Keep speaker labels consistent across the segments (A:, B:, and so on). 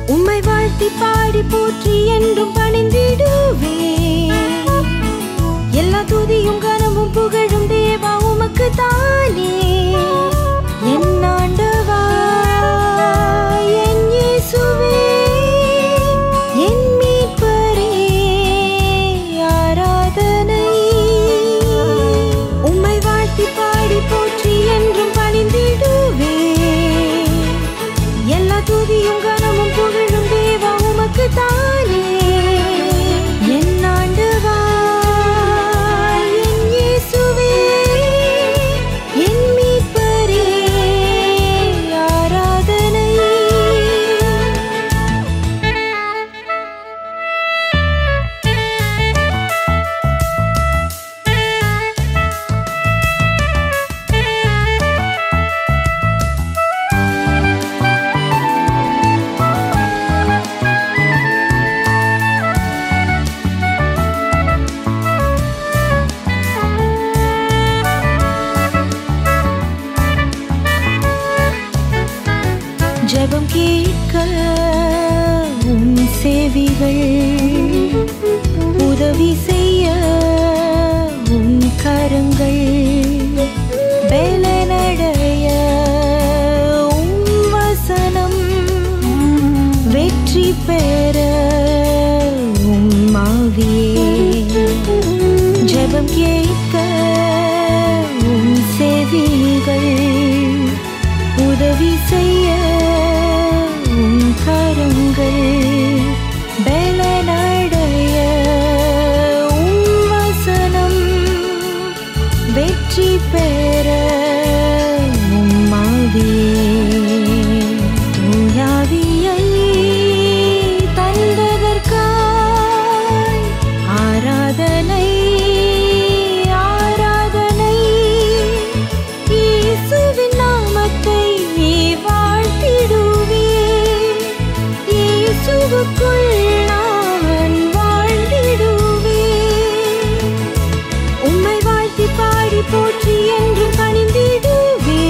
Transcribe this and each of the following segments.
A: உம்மை வாழ்த்தி பாடி போற்றி என்றும் பணிந்திடுவே எல்லா துதியும் கனமும் புகழும் தேவா உமக்கு தானே என் ஆண்டவா என் இயேசுவே என் மீட்பரே ஆராதனை உம்மை வாழ்த்தி பாடி போற்றி என்றும் பணிந்திடுவே எல்லா துதியும் கனமும் புகழும் தேவா உமக்கு தானே என் ஆண்டவா என் இயேசுவே என் மீட்பரே ஆராதனை ஜெபம் கேட்க உன் செவிகள் உதவி செய்ய உன் கரங்கள் பலனடைய உன் வசனம் வெற்றி பெற உன் மாவியே ஜெபம் கேட்க உன் செவிகள் உதவி செய்ய உன் கரங்கள் பலனடைய உன் வசனம் வெற்றி பெற உன் மாவியே தூயாவியை தந்ததற்காய் ஆராதனை ஆராதனை இயேசுவின் நாமத்தை வாழ்த்திடுவே இயேசுவுக்குள் நான் வாழ்ந்திடுவே உம்மை வாழ்த்தி பாடி போற்றி என்றும் பணிந்திடுவே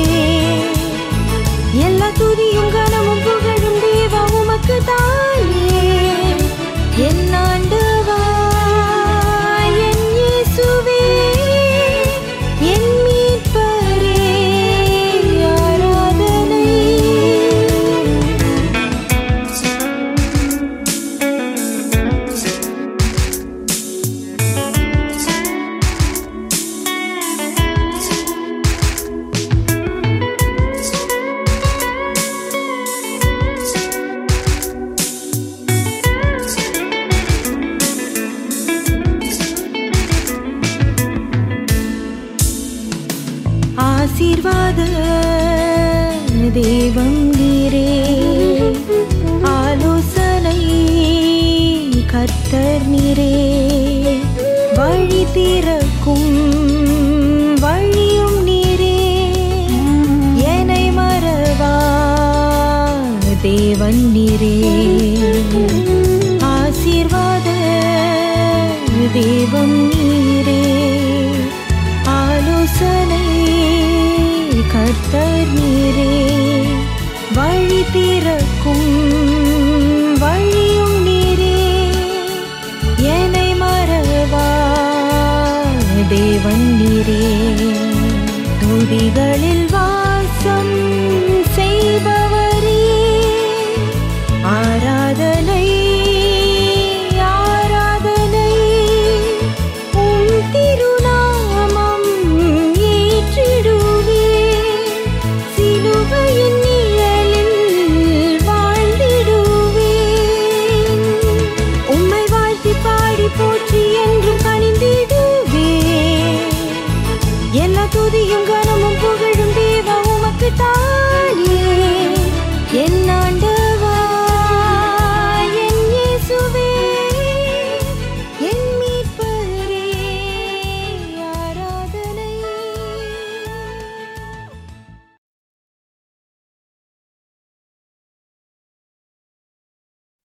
A: எல்லா துதியும் கனமும் புகழும் தேவா உமக்கு தானே என் ஆண்டவா என் இயேசுவே என் மீட்பரே ஆராதனை ஆசீர்வாத தேவம் நீரே ஆலோசனை கர்த்தர் நீரே வழி திறக்கும் வழியும் நீரே என்னை மறவா தேவன் நீரே ஆசீர்வாத தேவம் நீரே ஆலோசனை கர்த்தர் நீரே வழி திறக்கும்